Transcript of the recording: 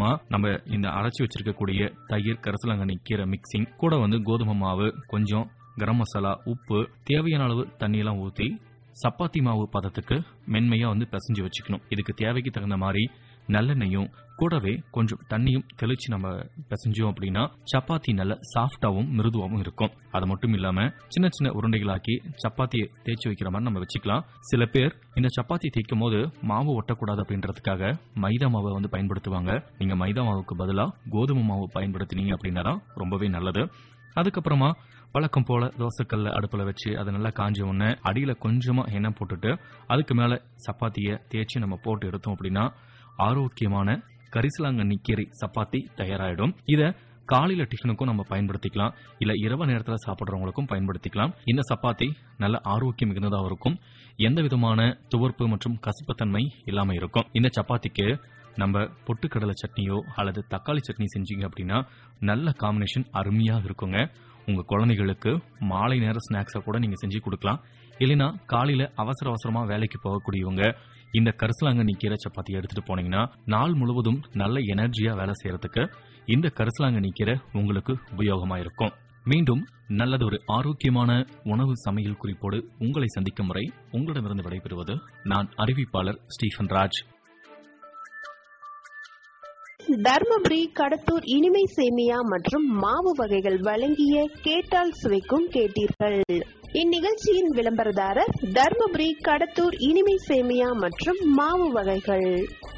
அதுக்கப்புறமா நம்ம இந்த அரைச்சி வச்சிருக்கக்கூடிய தயிர் கரிசலாங்கண்ணி கீரை மிக்சிங் கூட வந்து கோதுமை மாவு கொஞ்சம் கரம் மசாலா உப்பு தேவையான அளவு தண்ணியெல்லாம் ஊற்றி சப்பாத்தி மாவு பதத்துக்கு மென்மையா வந்து பிசைஞ்சு வச்சுக்கணும் இதுக்கு தேவைக்கு தகுந்த மாதிரி நல்லெண்ணெயும் கூடவே கொஞ்சம் தண்ணியும் தெளிச்சு நம்ம பிசைஞ்சோம் அப்படின்னா சப்பாத்தி நல்ல சாஃப்டாவும் மிருதுவாகவும் இருக்கும் அது மட்டும் இல்லாம சின்ன சின்ன உருண்டைகளாக்கி சப்பாத்தியை தேய்ச்சி வைக்கிற மாதிரி நம்ம வச்சுக்கலாம் சில பேர் இந்த சப்பாத்தி தேய்க்கும் போது மாவு ஒட்டக்கூடாது அப்படின்றதுக்காக மைதா மாவை வந்து பயன்படுத்துவாங்க நீங்க மைதா மாவுக்கு பதிலா கோதுமை மாவு பயன்படுத்தினீங்க அப்படின்னா தான் ரொம்பவே நல்லது அதுக்கப்புறமா வழக்கம் போல தோசைக்கல்ல அடுப்புல வச்சு அதை நல்லா காஞ்ச உடனே அடியில கொஞ்சமா எண்ணெய் போட்டுட்டு அதுக்கு மேல சப்பாத்தியை தேய்ச்சி நம்ம போட்டு எடுத்தோம் அப்படின்னா ஆரோக்கியமான கரிசலாங்கண்ணி கீரை சப்பாத்தி தயாராயிடும் இத காலையில டிஃபனுக்கும் நம்ம பயன்படுத்திக்கலாம் இல்ல இரவு நேரத்துல சாப்பிடுறவங்களுக்கும் பயன்படுத்திக்கலாம் இந்த சப்பாத்தி நல்ல ஆரோக்கியம் மிகுந்ததாக இருக்கும் எந்த விதமான துவர்ப்பு மற்றும் கசப்புத்தன்மை இல்லாம இருக்கும் இந்த சப்பாத்திக்கு நம்ம பொட்டுக்கடலை சட்னியோ அல்லது தக்காளி சட்னி செஞ்சீங்க அப்படின்னா நல்ல காம்பினேஷன் அருமையா இருக்குங்க உங்க குழந்தைகளுக்கு மாலை நேர ஸ்நாக்ஸை கூட நீங்க செஞ்சு கொடுக்கலாம் இல்லைன்னா காலையில அவசர அவசரமா வேலைக்கு போகக்கூடியவங்க இந்த கரிசலாங்கண்ணி கீரை சப்பாத்தி எடுத்துட்டு போனீங்கன்னா நாள் முழுவதும் நல்ல எனர்ஜியா வேலை செய்யறதுக்கு இந்த கரிசலாங்கண்ணி கீரை உங்களுக்கு உபயோகமா இருக்கும் மீண்டும் நல்லதொரு ஆரோக்கியமான உணவு சமையல் குறிப்போடு உங்களை சந்திக்கும் முறை உங்களிடமிருந்து விடைபெறுவது நான் அறிவிப்பாளர் ஸ்டீஃபன் ராஜ் தர்மபுரி கடத்தூர் இனிமை சேமியா மற்றும் மாவு வகைகள் வழங்கிய கேட்டால் சுவைக்கும் கேட்டீர்கள் இந்நிகழ்ச்சியின் விளம்பரதாரர் தர்மபுரி கடத்தூர் இனிமை சேமியா மற்றும் மாவு வகைகள்